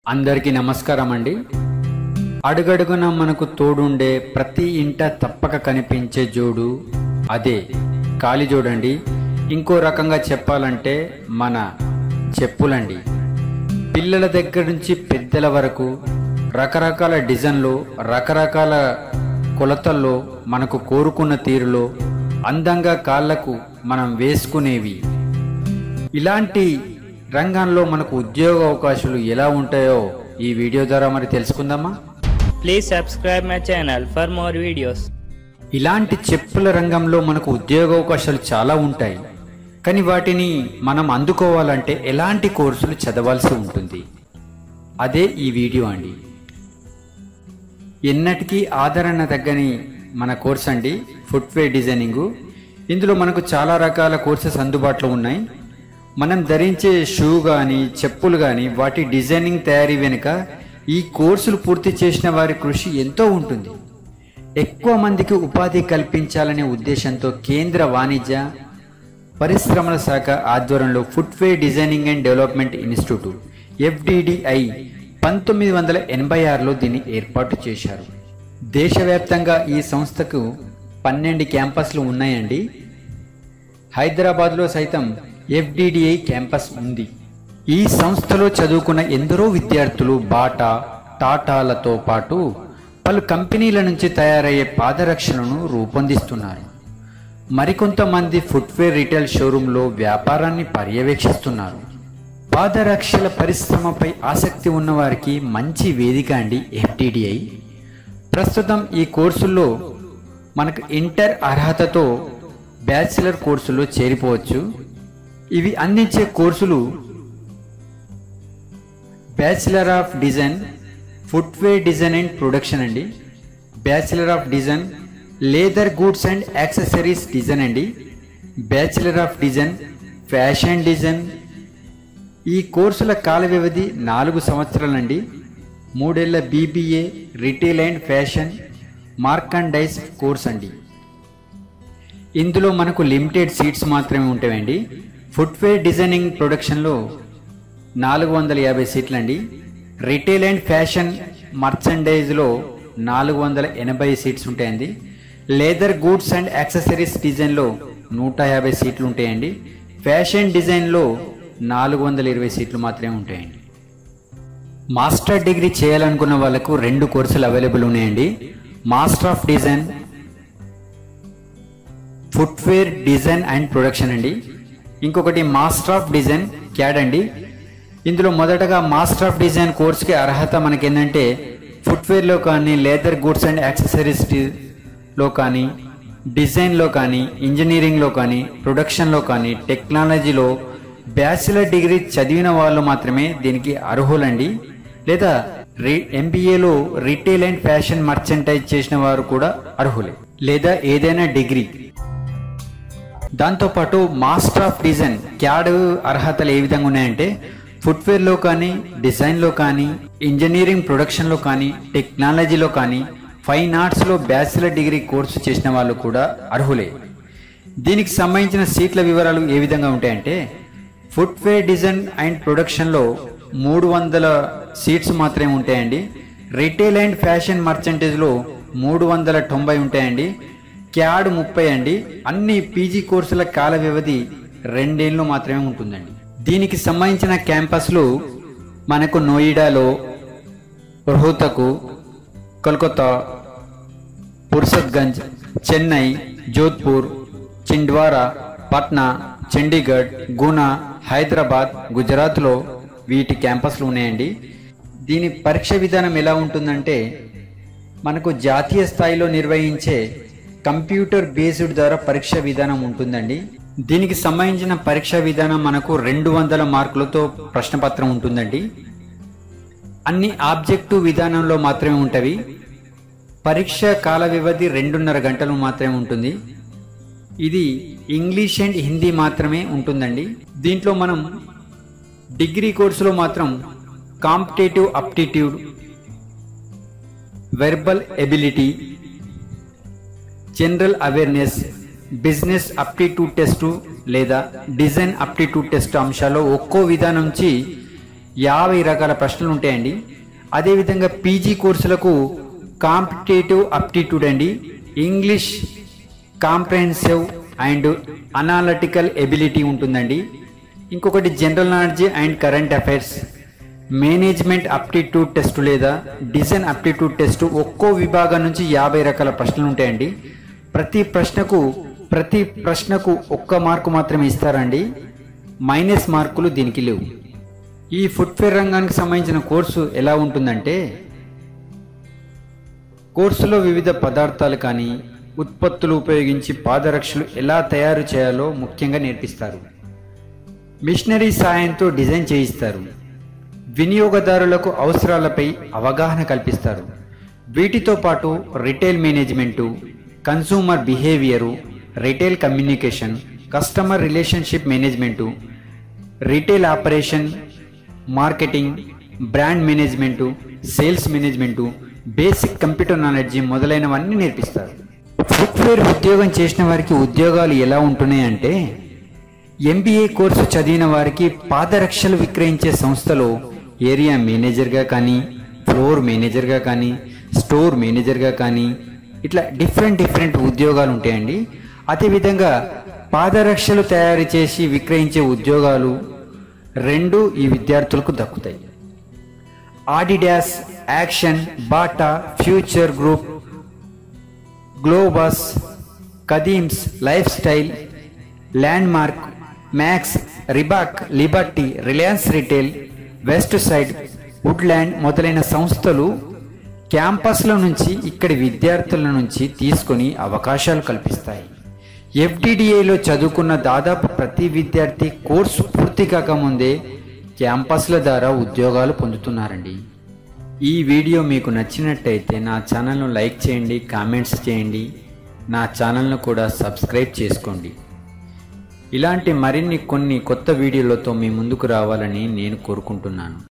అందరికీ నమస్కారం అండి అడుగడుగున మనకు తోడుండే ప్రతి ఇంట తప్పక కనిపించే జోడు అదే కాలి జోడండి ఇంకో రకంగా చెప్పాలంటే మన చెప్పులండి పిల్లల దగ్గర నుంచి పెద్దల వరకు రకరకాల డిజైన్లో రకరకాల కొలతల్లో మనకు కోరుకున్న తీరులో అందంగా కాళ్ళకు మనం వేసుకునేవి ఇలాంటి రంగంలో మనకు ఉద్యోగ అవకాశాలు ఎలా ఉంటాయో ఈ వీడియో ద్వారా మరి తెలుసుకుందామా Please subscribe my channel for more videos. ఇలాంటి చెప్పుల రంగంలో మనకు ఉద్యోగ అవకాశాలు చాలా ఉంటాయి కానీ వాటిని మనం అందుకోవాలంటే ఎలాంటి కోర్సులు చదవాల్సి ఉంటుంది అదే ఈ వీడియో అండి ఎన్నటికీ ఆదరణ తగ్గని మన కోర్స్ అండి ఫుట్వేర్ డిజైనింగ్ ఇందులో మనకు చాలా రకాల కోర్సెస్ అందుబాటులో ఉన్నాయి మనం ధరించే షూ కానీ చెప్పులు కానీ వాటి డిజైనింగ్ తయారీ వెనుక ఈ కోర్సులు పూర్తి చేసిన వారి కృషి ఎంతో ఉంటుంది ఎక్కువ మందికి ఉపాధి కల్పించాలనే ఉద్దేశంతో కేంద్ర వాణిజ్య పరిశ్రమల శాఖ ఆధ్వర్యంలో footwear designing and development institute FDDI పంతొమ్మిది వందల ఎనభై ఆరులో దీన్ని ఏర్పాటు చేశారు దేశవ్యాప్తంగా ఈ సంస్థకు పన్నెండు క్యాంపస్లు ఉన్నాయండి హైదరాబాద్లో సైతం ఎఫ్డిడిఐ క్యాంపస్ ఉంది ఈ సంస్థలో చదువుకున్న ఎందరో విద్యార్థులు బాటా టాటాలతో పాటు పలు కంపెనీల నుంచి తయారయ్యే పాదరక్షలను రూపొందిస్తున్నారు మరికొంతమంది ఫుట్వేర్ రిటైల్ షోరూంలో వ్యాపారాన్ని పర్యవేక్షిస్తున్నారు పాదరక్షల పరిశ్రమపై ఆసక్తి ఉన్నవారికి మంచి వేదిక అండి ఎఫ్డిడిఐ ప్రస్తుతం ఈ కోర్సుల్లో మనకు ఇంటర్ అర్హతతో బ్యాచిలర్ కోర్సులో చేరిపోవచ్చు ఇవి అందించే కోర్సులు bachelor of design footwear design and production అండి bachelor of design leather goods and accessories design అండి bachelor of design fashion design ఈ కోర్సుల కాల వ్యవధి నాలుగు సంవత్సరాలండి మూడేళ్ల BBA retail and fashion merchandise course అండి ఇందులో మనకు లిమిటెడ్ సీట్స్ మాత్రమే ఉంటాయండి ఫుట్వేర్ డిజైనింగ్ ప్రొడక్షన్లో నాలుగు వందల యాభై సీట్లండి రిటైల్ అండ్ ఫ్యాషన్ మర్చండైజ్లో నాలుగు వందల ఎనభై సీట్స్ ఉంటాయండి లేదర్ గూడ్స్ అండ్ యాక్సెసరీస్ డిజైన్లో నూట యాభై సీట్లు ఉంటాయండి ఫ్యాషన్ డిజైన్లో నాలుగు వందల ఇరవై సీట్లు మాత్రమే ఉంటాయండి మాస్టర్ డిగ్రీ చేయాలనుకున్న వాళ్ళకు రెండు కోర్సులు అవైలబుల్ ఉన్నాయండి master of design footwear design and production అండి ఇంకొకటి మాస్టర్ ఆఫ్ డిజైన్ క్యాడ్ అండి ఇందులో మొదటగా మాస్టర్ ఆఫ్ డిజైన్ కోర్స్కి అర్హత మనకి ఏంటంటే ఫుట్వేర్లో కానీ లేదర్ గుడ్స్ అండ్ యాక్సెసరీస్ లో కానీ డిజైన్లో కానీ ఇంజనీరింగ్లో కానీ ప్రొడక్షన్లో కానీ టెక్నాలజీలో బ్యాచిలర్ డిగ్రీ చదివిన వాళ్ళు మాత్రమే దీనికి అర్హులండి లేదా రి ఎంబీఏలో రిటైల్ అండ్ ఫ్యాషన్ మర్చెంటైజ్ చేసిన వారు కూడా అర్హులే లేదా ఏదైనా డిగ్రీ దాంతోపాటు మాస్టర్ ఆఫ్ డిజైన్ క్యాడ్ అర్హతలు ఏ విధంగా ఉన్నాయంటే ఫుట్వేర్లో కానీ డిజైన్లో కానీ ఇంజనీరింగ్ ప్రొడక్షన్లో కానీ టెక్నాలజీలో కానీ ఫైన్ ఆర్ట్స్లో బ్యాచిలర్ డిగ్రీ కోర్సు చేసిన వాళ్ళు కూడా అర్హులే దీనికి సంబంధించిన సీట్ల వివరాలు ఏ విధంగా ఉంటాయంటే ఫుట్వేర్ డిజైన్ అండ్ ప్రొడక్షన్లో మూడు వందల సీట్స్ మాత్రమే ఉంటాయండి రిటైల్ అండ్ ఫ్యాషన్ మర్చెంటేజ్లో మూడు వందల తొంభై ఉంటాయండి క్యాడ్ ముప్పై అండి అన్ని పీజీ కోర్సుల కాల వ్యవధి రెండేళ్ళు మాత్రమే ఉంటుందండి దీనికి సంబంధించిన క్యాంపస్లు మనకు నోయిడాలో రోహతకు కోల్కతా పుర్సత్గంజ్ చెన్నై జోధ్పూర్ చిండ్వారా పట్నా చండీగఢ్ గునా హైదరాబాద్ గుజరాత్లో వీటి క్యాంపస్లు ఉన్నాయండి దీని పరీక్ష విధానం ఎలా ఉంటుందంటే మనకు జాతీయ స్థాయిలో నిర్వహించే కంప్యూటర్ బేస్డ్ ద్వారా పరీక్ష విధానం ఉంటుందండి దీనికి సంబంధించిన పరీక్ష విధానం మనకు రెండు వందల మార్కులతో ప్రశ్నపత్రం ఉంటుందండి అన్ని ఆబ్జెక్టివ్ విధానంలో మాత్రమే ఉంటవి పరీక్ష కాల వ్యవధి రెండున్నర గంటలు మాత్రమే ఉంటుంది ఇది ఇంగ్లీష్ అండ్ హిందీ మాత్రమే ఉంటుందండి దీంట్లో మనం డిగ్రీ కోర్సులో మాత్రం competitive aptitude verbal ability general awareness business aptitude test లేదా డిజైన్ అప్టిట్యూడ్ టెస్ట్ అంశాల్లో ఒక్కో విధానం నుంచి యాభై రకాల ప్రశ్నలు ఉంటాయండి అదేవిధంగా పీజీ కోర్సులకు కాంపిటేటివ్ అప్టిట్యూడ్ అండి English comprehensive and analytical ability ఉంటుందండి ఇంకొకటి general knowledge and current affairs management aptitude test లేదా డిజైన్ అప్టిట్యూడ్ టెస్ట్ ఒక్కో విభాగం నుంచి యాభై రకాల ప్రశ్నలు ఉంటాయండి ప్రతి ప్రశ్నకు ప్రతి ప్రశ్నకు ఒక్క మార్కు మాత్రమే ఇస్తారండి మైనస్ మార్కులు దీనికి లేవు ఈ ఫుట్వేర్ రంగానికి సంబంధించిన కోర్సు ఎలా ఉంటుందంటే కోర్సులో వివిధ పదార్థాలు కానీ ఉత్పత్తులు ఉపయోగించి పాదరక్షలు ఎలా తయారు చేయాలో ముఖ్యంగా నేర్పిస్తారు మిషనరీ సాయంతో డిజైన్ చేయిస్తారు వినియోగదారులకు అవసరాలపై అవగాహన కల్పిస్తారు వీటితో పాటు retail management consumer behaviour retail communication customer relationship management retail operation marketing brand management sales management basic computer knowledge మొదలైనవన్నీ నేర్పిస్తారు ఫుట్వేర్ ఉద్యోగం చేసిన వారికి ఉద్యోగాలు ఎలా ఉంటున్నాయంటే ఎంబీఏ కోర్సు చదివిన వారికి పాదరక్షలు విక్రయించే సంస్థలో ఏరియా మేనేజర్గా కానీ ఫ్లోర్ మేనేజర్గా కానీ స్టోర్ మేనేజర్గా కానీ ఇట్లా డిఫరెంట్ డిఫరెంట్ ఉద్యోగాలు ఉంటాయండి అదేవిధంగా పాదరక్షలు తయారు చేసి విక్రయించే ఉద్యోగాలు రెండు ఈ విద్యార్థులకు దక్కుతాయి Adidas Action Bata Future Group Globus కదీమ్స్ Lifestyle Landmark Max Reebok Liberty Reliance Retail Westside Woodland మొదలైన సంస్థలు క్యాంపస్ల నుంచి ఇక్కడి విద్యార్థుల నుంచి తీసుకొని అవకాశాలు కల్పిస్తాయి ఎఫ్డిడిఏలో చదువుకున్న దాదాపు ప్రతి విద్యార్థి కోర్సు పూర్తి కాకముందే క్యాంపస్ల ద్వారా ఉద్యోగాలు పొందుతున్నారండి ఈ వీడియో మీకు నచ్చినట్టయితే నా ఛానల్ను లైక్ చేయండి కామెంట్స్ చేయండి నా ఛానల్ను కూడా సబ్స్క్రైబ్ చేసుకోండి ఇలాంటి మరిన్ని కొన్ని కొత్త వీడియోలతో మీ ముందుకు రావాలని నేను కోరుకుంటున్నాను